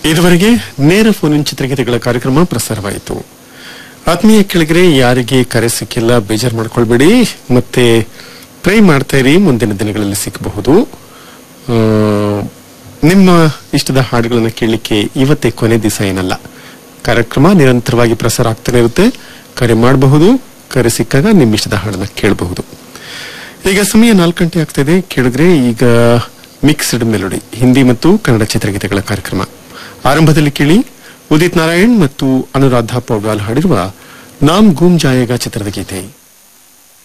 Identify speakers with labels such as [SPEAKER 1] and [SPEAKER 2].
[SPEAKER 1] ಇದುವರೆಗೆ ನೇರ ಫೋನ್ ಚಿತ್ರಗೀತೆಗಳ ಕಾರ್ಯಕ್ರಮ ಪ್ರಸಾರವಾಯಿತು ಆತ್ಮೀಯ ಕೆಳಗರೆ ಯಾರಿಗೆ ಕರೆ ಸಿಕ್ಕಿಲ್ಲ ಬೇಜಾರು ಮಾಡ್ಕೊಳ್ಬೇಡಿ ಮತ್ತೆ ಟ್ರೈ ಮಾಡ್ತಾ ಇರಿ ಮುಂದಿನ ದಿನಗಳಲ್ಲಿ ಸಿಕ್ಕಬಹುದು ಆ, ನಿಮ್ಮ ಇಷ್ಟದ ಹಾಡುಗಳನ್ನು ಕೇಳಲಿಕ್ಕೆ ಇವತ್ತೇ ಕೊನೆ ದಿವಸ ಏನಲ್ಲ ಕಾರ್ಯಕ್ರಮ ನಿರಂತರವಾಗಿ ಪ್ರಸಾರ ಆಗ್ತಾನೆ ಇರುತ್ತೆ ಕರೆ ಮಾಡಬಹುದು ಕರೆ ಸಿಕ್ಕಾಗ ನಿಮ್ಮ ಇಷ್ಟದ ಹಾಡನ್ನ ಕೇಳಬಹುದು ಈಗ ಸಮಯ ನಾಲ್ಕು ಗಂಟೆ ಆಗ್ತಿದೆ ಕೇಳಿದ್ರೆ ಈಗ ಮಿಕ್ಸ್ಡ್ ಮೆಲೋಡಿ ಹಿಂದಿ ಮತ್ತು ಕನ್ನಡ ಚಿತ್ರಗೀತೆಗಳ ಕಾರ್ಯಕ್ರಮ ಆರಂಭದಲ್ಲಿ ಕೇಳಿ ಉದಿತ್ ನಾರಾಯಣ್ ಮತ್ತು ಅನುರಾಧ ಪೌಡ್ವಾಲ್ ಹಾಡಿರುವ ನಾಮ್ ಗೂಮ್ ಜಾಯೇಗಾ ಚಿತ್ರದ ಗೀತೆ